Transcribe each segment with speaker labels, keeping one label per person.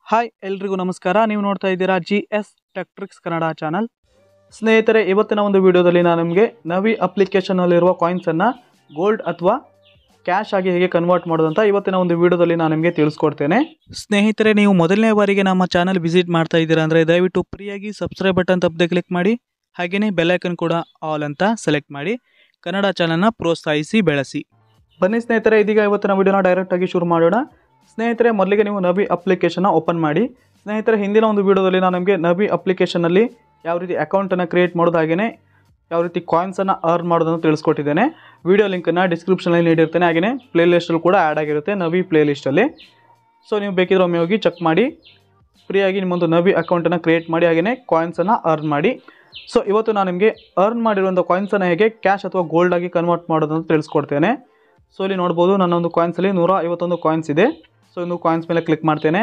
Speaker 1: hi ಎಲ್ರಿಗೂ ನಮಸ್ಕಾರ ನೀವು ನೋಡ್ತಾ ಇದ್ದೀರಾ G S tech tricks Kannada channel ಸ್ನೇಹಿತರೆ ಇವತ್ತಿನ ಒಂದು ವಿಡಿಯೋದಲ್ಲಿ ನಾನು ನಿಮಗೆ ನವಿ ಅಪ್ಲಿಕೇಶನ್ನಲ್ಲಿರುವ ಕಾಯಿನ್ಸನ್ನು ಗೋಲ್ಡ್ ಅಥವಾ ಕ್ಯಾಶ್ ಆಗಿ ಹೇಗೆ ಕನ್ವರ್ಟ್ ಮಾಡೋದಂತ ಇವತ್ತಿನ ಒಂದು ವಿಡಿಯೋದಲ್ಲಿ ನಾನು ನಿಮಗೆ ತಿಳಿಸ್ಕೊಡ್ತೇನೆ ಸ್ನೇಹಿತರೆ ನೀವು ಮೊದಲನೇ ಬಾರಿಗೆ ನಮ್ಮ ಚಾನಲ್ ವಿಸಿಟ್ ಮಾಡ್ತಾ ಇದ್ದೀರಾ ಅಂದರೆ ದಯವಿಟ್ಟು ಫ್ರೀಯಾಗಿ ಸಬ್ಸ್ಕ್ರೈಬ್ ಬಟನ್ ತಪ್ಪದೆ ಕ್ಲಿಕ್ ಮಾಡಿ ಹಾಗೆಯೇ ಬೆಲ್ಲೈಕನ್ ಕೂಡ ಆಲ್ ಅಂತ ಸೆಲೆಕ್ಟ್ ಮಾಡಿ ಕನ್ನಡ ಚಾನಲ್ನ ಪ್ರೋತ್ಸಾಹಿಸಿ ಬೆಳೆಸಿ ಬನ್ನಿ ಸ್ನೇಹಿತರೆ ಇದೀಗ ಇವತ್ತಿನ ವಿಡಿಯೋನ ಡೈರೆಕ್ಟಾಗಿ ಶುರು ಮಾಡೋಣ ಸ್ನೇಹಿತರೆ ಮೊದಲಿಗೆ ನೀವು ನಬಿ ಅಪ್ಲಿಕೇಶನ್ನ ಓಪನ್ ಮಾಡಿ ಸ್ನೇಹಿತರೆ ಹಿಂದಿನ ಒಂದು ವಿಡಿಯೋದಲ್ಲಿ ನಾನು ನಿಮಗೆ ನಬಿ ಅಪ್ಲಿಕೇಶನಲ್ಲಿ ಯಾವ ರೀತಿ ಅಕೌಂಟನ್ನು ಕ್ರಿಯೇಟ್ ಮಾಡೋದು ಹಾಗೆಯೇ ಯಾವ ರೀತಿ ಕಾಯಿನ್ಸನ್ನು ಅರ್ನ್ ಮಾಡೋದನ್ನು ತಿಳಿಸ್ಕೊಟ್ಟಿದ್ದೇನೆ ವಿಡಿಯೋ ಲಿಂಕನ್ನು ಡಿಸ್ಕ್ರಿಪ್ಷನಲ್ಲಿ ನೀಡಿರ್ತೇನೆ ಹಾಗೆಯೇ ಪ್ಲೇ ಲಿಸ್ಟಲ್ಲಿ ಕೂಡ ಆ್ಯಡ್ ಆಗಿರುತ್ತೆ ನವಿ ಪ್ಲೇ ಲಿಸ್ಟಲ್ಲಿ ಸೊ ನೀವು ಬೇಕಿದ್ರೆ ಒಮ್ಮೆ ಹೋಗಿ ಚೆಕ್ ಮಾಡಿ ಫ್ರೀಯಾಗಿ ನಿಮ್ಮೊಂದು ನವಿ ಅಕೌಂಟನ್ನು ಕ್ರಿಯೇಟ್ ಮಾಡಿ ಹಾಗೆಯೇ ಕಾಯಿನ್ಸನ್ನು ಅರ್ನ್ ಮಾಡಿ ಸೊ ಇವತ್ತು ನಾನು ನಿಮಗೆ ಅರ್ನ್ ಮಾಡಿರುವಂಥ ಕಾಯಿನ್ಸನ್ನು ಹೇಗೆ ಕ್ಯಾಶ್ ಅಥವಾ ಗೋಲ್ಡ್ ಆಗಿ ಕನ್ವರ್ಟ್ ಮಾಡೋದಂತ ತಿಳಿಸ್ಕೊಡ್ತೇನೆ ಸೊ ಇಲ್ಲಿ ನೋಡ್ಬೋದು ನನ್ನೊಂದು ಕಾಯಿನ್ಸಲ್ಲಿ ನೂರ ಐವತ್ತೊಂದು ಕಾಯಿನ್ಸ್ ಇದೆ ಸೊ ಒಂದು ಕಾಯಿನ್ಸ್ ಮೇಲೆ ಕ್ಲಿಕ್ ಮಾಡ್ತೇನೆ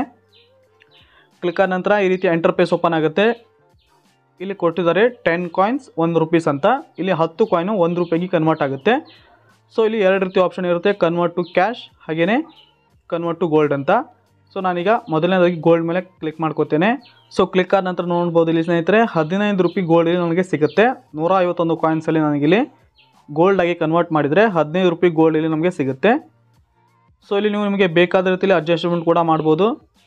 Speaker 1: ಕ್ಲಿಕ್ ಆದ ನಂತರ ಈ ರೀತಿ ಎಂಟರ್ಪೇಸ್ ಓಪನ್ ಆಗುತ್ತೆ ಇಲ್ಲಿ ಕೊಟ್ಟಿದ್ದಾರೆ ಟೆನ್ ಕಾಯಿನ್ಸ್ ಒಂದು ರುಪೀಸ್ ಅಂತ ಇಲ್ಲಿ ಹತ್ತು ಕಾಯಿನು ಒಂದು ರೂಪಾಯಿಗೆ ಕನ್ವರ್ಟ್ ಆಗುತ್ತೆ ಸೊ ಇಲ್ಲಿ ಎರಡು ರೀತಿ ಆಪ್ಷನ್ ಇರುತ್ತೆ ಕನ್ವರ್ಟ್ ಟು ಕ್ಯಾಶ್ ಹಾಗೆಯೇ ಕನ್ವರ್ಟ್ ಟು ಗೋಲ್ಡ್ ಅಂತ ಸೊ ನಾನೀಗ ಮೊದಲನೇದಾಗಿ ಗೋಲ್ಡ್ ಮೇಲೆ ಕ್ಲಿಕ್ ಮಾಡ್ಕೋತೇನೆ ಸೊ ಕ್ಲಿಕ್ ಆದ ನಂತರ ನೋಡ್ಬೋದು ಇಲ್ಲಿ ಸ್ನೇಹಿತರೆ ಹದಿನೈದು ರೂಪಾಯಿ ಗೋಲ್ಡ್ ಇಲ್ಲಿ ನನಗೆ ಸಿಗುತ್ತೆ ನೂರ ಐವತ್ತೊಂದು ಕಾಯಿನ್ಸಲ್ಲಿ ನನಗಿಲ್ಲಿ ಗೋಲ್ಡ್ ಆಗಿ ಕನ್ವರ್ಟ್ ಮಾಡಿದರೆ ಹದಿನೈದು ರೂಪಾಯಿ ಗೋಲ್ಡ್ ಇಲ್ಲಿ ನಮಗೆ ಸಿಗುತ್ತೆ ಸೊ ಇಲ್ಲಿ ನೀವು ನಿಮಗೆ ಬೇಕಾದ ರೀತಿಯಲ್ಲಿ ಅಡ್ಜಸ್ಟ್ಮೆಂಟ್ ಕೂಡ ಮಾಡ್ಬೋದು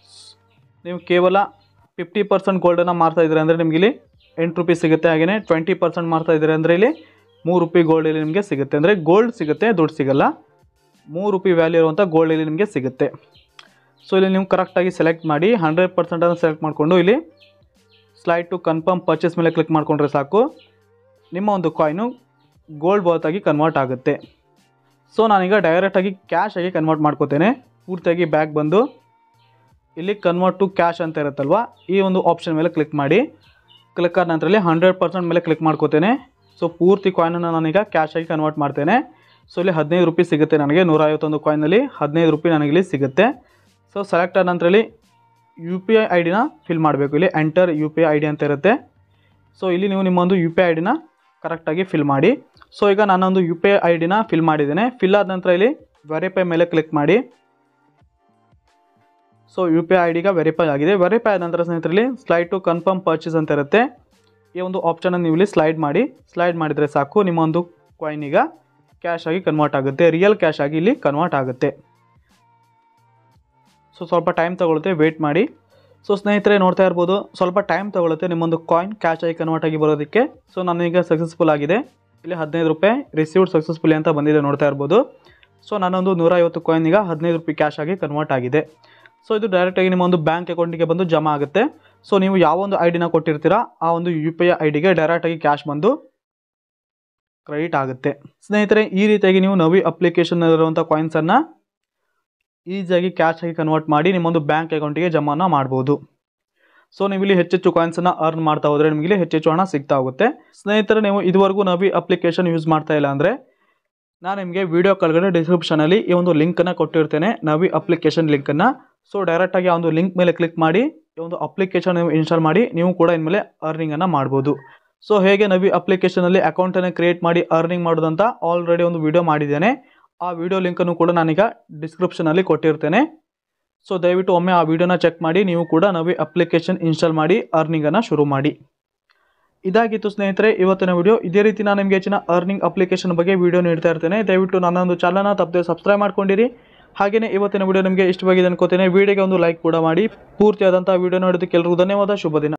Speaker 1: ನೀವು ಕೇವಲ ಫಿಫ್ಟಿ ಪರ್ಸೆಂಟ್ ಗೋಲ್ಡನ್ನು ಮಾರ್ತಾ ಇದ್ದೀರಾ ಅಂದರೆ ನಿಮಗೆ ಇಲ್ಲಿ ಎಂಟು ರೂಪಾಯಿ ಸಿಗುತ್ತೆ ಹಾಗೆಯೇ ಟ್ವೆಂಟಿ ಪರ್ಸೆಂಟ್ ಮಾರ್ತಾ ಇದ್ದೀರಾ ಅಂದರೆ ಇಲ್ಲಿ ಮೂರು ರೂಪಾಯಿ ಗೋಲ್ಡ್ ಇಲ್ಲಿ ನಿಮಗೆ ಸಿಗುತ್ತೆ ಅಂದರೆ ಗೋಲ್ಡ್ ಸಿಗುತ್ತೆ ದುಡ್ಡು ಸಿಗಲ್ಲ ಮೂರು ರೂಪಾಯಿ ವ್ಯಾಲ್ಯೂ ಇರುವಂಥ ಗೋಲ್ಡ್ ಇಲ್ಲಿ ನಿಮಗೆ ಸಿಗುತ್ತೆ ಸೊ ಇಲ್ಲಿ ನೀವು ಕರೆಕ್ಟಾಗಿ ಸೆಲೆಕ್ಟ್ ಮಾಡಿ ಹಂಡ್ರೆಡ್ ಪರ್ಸೆಂಟನ್ನು ಸೆಲೆಕ್ಟ್ ಮಾಡಿಕೊಂಡು ಇಲ್ಲಿ ಸ್ಲೈಡ್ ಟು ಕನ್ಫರ್ಮ್ ಪರ್ಚೇಸ್ ಮೇಲೆ ಕ್ಲಿಕ್ ಮಾಡಿಕೊಂಡ್ರೆ ಸಾಕು ನಿಮ್ಮ ಒಂದು ಕಾಯಿನು ಗೋಲ್ಡ್ ಬಾತಾಗಿ ಕನ್ವರ್ಟ್ ಆಗುತ್ತೆ ಸೊ ನಾನೀಗ ಡೈರೆಕ್ಟಾಗಿ ಕ್ಯಾಶ್ ಆಗಿ ಕನ್ವರ್ಟ್ ಮಾಡ್ಕೋತೇನೆ ಪೂರ್ತಿಯಾಗಿ ಬ್ಯಾಗ್ ಬಂದು ಇಲ್ಲಿ ಕನ್ವರ್ಟ್ ಟು ಕ್ಯಾಶ್ ಅಂತ ಇರುತ್ತಲ್ವ ಈ ಒಂದು ಆಪ್ಷನ್ ಮೇಲೆ ಕ್ಲಿಕ್ ಮಾಡಿ ಕ್ಲಿಕ್ ಆದ ನಂತರದಲ್ಲಿ ಹಂಡ್ರೆಡ್ ಪರ್ಸೆಂಟ್ ಮೇಲೆ ಕ್ಲಿಕ್ ಮಾಡ್ಕೋತೇನೆ ಸೊ ಪೂರ್ತಿ ಕಾಯಿನನ್ನು ನಾನೀಗ ಕ್ಯಾಶ್ ಆಗಿ ಕನ್ವರ್ಟ್ ಮಾಡ್ತೇನೆ ಸೊ ಇಲ್ಲಿ ಹದಿನೈದು ರೂಪಾಯಿ ಸಿಗುತ್ತೆ ನನಗೆ ನೂರ ಐವತ್ತೊಂದು ಕಾಯಿನಲ್ಲಿ ಹದಿನೈದು ರೂಪಾಯಿ ನನಗಿಲ್ಲಿ ಸಿಗುತ್ತೆ ಸೊ ಸೆಲೆಕ್ಟ್ ಆದ ನಂತರದಲ್ಲಿ ಯು ಪಿ ಐ ಐ ಡಿನ ಫಿಲ್ ಮಾಡಬೇಕು ಇಲ್ಲಿ enter U P I I D ಅಂತ ಇರುತ್ತೆ ಸೊ ಇಲ್ಲಿ ನೀವು ನಿಮ್ಮೊಂದು ಯು ಪಿ ಐ ಐ ಡಿನ ಕರೆಕ್ಟಾಗಿ ಫಿಲ್ ಮಾಡಿ ಸೊ ಈಗ ನಾನೊಂದು ಯು ಪಿ ಐ ಐ ಡಿನ ಫಿಲ್ ಮಾಡಿದ್ದೇನೆ ಫಿಲ್ ಆದ ನಂತರ ಇಲ್ಲಿ ವೆರಿಫೈ ಮೇಲೆ ಕ್ಲಿಕ್ ಮಾಡಿ so U P I I ಡಿಗ ವೆರಿಫೈ ಆಗಿದೆ ವೆರಿಫೈ ಆದ ನಂತರ ಸ್ನೇಹಿತರಲ್ಲಿ ಸ್ಲೈಡ್ ಟು ಕನ್ಫರ್ಮ್ ಪರ್ಚೇಸ್ ಅಂತ ಇರುತ್ತೆ ಈ ಒಂದು ಆಪ್ಷನನ್ನು ನೀವು ಇಲ್ಲಿ ಸ್ಲೈಡ್ ಮಾಡಿ ಸ್ಲೈಡ್ ಮಾಡಿದರೆ ಸಾಕು ನಿಮ್ಮ ಒಂದು ಕಾಯಿನ್ ಈಗ ಕ್ಯಾಶ್ ಆಗಿ ಕನ್ವರ್ಟ್ ಆಗುತ್ತೆ ರಿಯಲ್ ಕ್ಯಾಶ್ ಆಗಿ ಇಲ್ಲಿ ಕನ್ವರ್ಟ್ ಆಗುತ್ತೆ ಸೊ ಸ್ವಲ್ಪ ಟೈಮ್ ತಗೊಳುತ್ತೆ ವೆಯ್ಟ್ ಮಾಡಿ ಸೊ ಸ್ನೇಹಿತರೆ ನೋಡ್ತಾ ಇರ್ಬೋದು ಸ್ವಲ್ಪ ಟೈಮ್ ತಗೊಳುತ್ತೆ ನಿಮ್ಮೊಂದು ಕಾಯಿನ್ ಕ್ಯಾಶ್ ಆಗಿ ಕನ್ವರ್ಟ್ ಆಗಿ ಬರೋದಕ್ಕೆ ಸೊ ನನಗೆ ಸಕ್ಸಸ್ಫುಲ್ ಆಗಿದೆ ಇಲ್ಲಿ ಹದಿನೈದು ರೂಪಾಯಿ ರಿಸೀವ್ಡ್ ಸಕ್ಸಸ್ಫುಲಿ ಅಂತ ಬಂದಿದೆ ನೋಡ್ತಾ ಇರ್ಬೋದು ಸೊ ನನ್ನೊಂದು ನೂರ ಐವತ್ತು ಕಾಯಿನ್ ಈಗ ಹದಿನೈದು ರೂಪಾಯಿ ಕ್ಯಾಶ್ ಆಗಿ ಕನ್ವರ್ಟ್ ಆಗಿದೆ ಸೊ ಇದು ಡೈರೆಕ್ಟಾಗಿ ನಿಮ್ಮ ಒಂದು ಬ್ಯಾಂಕ್ ಅಕೌಂಟಿಗೆ ಬಂದು ಜಮಾ ಆಗುತ್ತೆ ಸೊ ನೀವು ಯಾವ ಒಂದು ಐ ಡಿನ ಕೊಟ್ಟಿರ್ತೀರಾ ಆ ಒಂದು ಯು ಪಿ ಐ ಐ ಡಿಗೆ ಡೈರೆಕ್ಟಾಗಿ ಕ್ಯಾಶ್ ಬಂದು ಕ್ರೆಡಿಟ್ ಆಗುತ್ತೆ ಸ್ನೇಹಿತರೆ ಈ ರೀತಿಯಾಗಿ ನೀವು ನವಿ ಅಪ್ಲಿಕೇಶನ್ ಇರುವಂಥ ಕಾಯಿನ್ಸನ್ನು ಈಸಿಯಾಗಿ ಕ್ಯಾಶ್ ಆಗಿ ಕನ್ವರ್ಟ್ ಮಾಡಿ ನಿಮ್ಮೊಂದು ಬ್ಯಾಂಕ್ ಅಕೌಂಟಿಗೆ ಜಮಾನ ಮಾಡ್ಬೋದು ಸೊ ನೀವು ಇಲ್ಲಿ ಹೆಚ್ಚೆಚ್ಚು ಕಾಯಿನ್ಸನ್ನು ಅರ್ನ್ ಮಾಡ್ತಾ ಹೋದರೆ ನಿಮಗೆ ಇಲ್ಲಿ ಹೆಚ್ಚೆಚ್ಚು ಹಣ ಸಿಗ್ತಾ ಹೋಗುತ್ತೆ ಸ್ನೇಹಿತರೆ ನೀವು ಇದುವರೆಗೂ ನವಿ ಅಪ್ಲಿಕೇಶನ್ ಯೂಸ್ ಮಾಡ್ತಾ ಇಲ್ಲ ಅಂದರೆ ನಾನು ನಿಮಗೆ ವಿಡಿಯೋ ಕೆಳಗಡೆ ಡಿಸ್ಕ್ರಿಪ್ಷನಲ್ಲಿ ಈ ಒಂದು ಲಿಂಕನ್ನು ಕೊಟ್ಟಿರ್ತೇನೆ ನವಿ ಅಪ್ಲಿಕೇಶನ್ ಲಿಂಕನ್ನು ಸೊ ಡೈರೆಕ್ಟಾಗಿ ಆ ಒಂದು ಲಿಂಕ್ ಮೇಲೆ ಕ್ಲಿಕ್ ಮಾಡಿ ಈ ಒಂದು ಅಪ್ಲಿಕೇಶನ್ ನೀವು ಇನ್ಸ್ಟಾಲ್ ಮಾಡಿ ನೀವು ಕೂಡ ಇನ್ಮೇಲೆ ಅರ್ನಿಂಗನ್ನು ಮಾಡ್ಬೋದು ಸೊ ಹೇಗೆ ನವಿ ಅಪ್ಲಿಕೇಶನಲ್ಲಿ ಅಕೌಂಟನ್ನು ಕ್ರಿಯೇಟ್ ಮಾಡಿ ಅರ್ನಿಂಗ್ ಮಾಡೋದಂತ ಆಲ್ರೆಡಿ ಒಂದು ವಿಡಿಯೋ ಮಾಡಿದ್ದೇನೆ ಆ ವಿಡಿಯೋ ಲಿಂಕನ್ನು ಕೂಡ ನಾನೀಗ ಡಿಸ್ಕ್ರಿಪ್ಷನಲ್ಲಿ ಕೊಟ್ಟಿರ್ತೇನೆ ಸೊ ದಯವಿಟ್ಟು ಒಮ್ಮೆ ಆ ವಿಡಿಯೋನ ಚೆಕ್ ಮಾಡಿ ನೀವು ಕೂಡ ನವಿ ಅಪ್ಲಿಕೇಶನ್ ಇನ್ಸ್ಟಾಲ್ ಮಾಡಿ ಅರ್ನಿಂಗನ್ನು ಶುರು ಮಾಡಿ ಇದಾಗಿತ್ತು ಸ್ನೇಹಿತರೆ ಇವತ್ತಿನ ವಿಡಿಯೋ ಇದೇ ರೀತಿ ನಾನು ನಿಮಗೆ ಹೆಚ್ಚಿನ ಅರ್ನಿಂಗ್ ಅಪ್ಲಿಕೇಶನ್ ಬಗ್ಗೆ ವಿಡಿಯೋ ನೀಡ್ತಾ ಇರ್ತೇನೆ ದಯವಿಟ್ಟು ನನ್ನೊಂದು ಚಾನಲ್ನ ತಪ್ಪದೆ ಸಬ್ಸ್ಕ್ರೈಬ್ ಮಾಡ್ಕೊಂಡಿರಿ ಹಾಗೆಯೇ ಇವತ್ತಿನ ವಿಡಿಯೋ ನಿಮಗೆ ಇಷ್ಟವಾಗಿದೆ ಅನ್ಕೋತೇನೆ ವಿಡಿಯೋಗೆ ಒಂದು ಲೈಕ್ ಕೂಡ ಮಾಡಿ ಪೂರ್ತಿಯಾದಂಥ ವಿಡಿಯೋ ನೋಡೋದಕ್ಕೆ ಎಲ್ಲರಿಗೂ ಧನ್ಯವಾದ ಶುಭ ದಿನ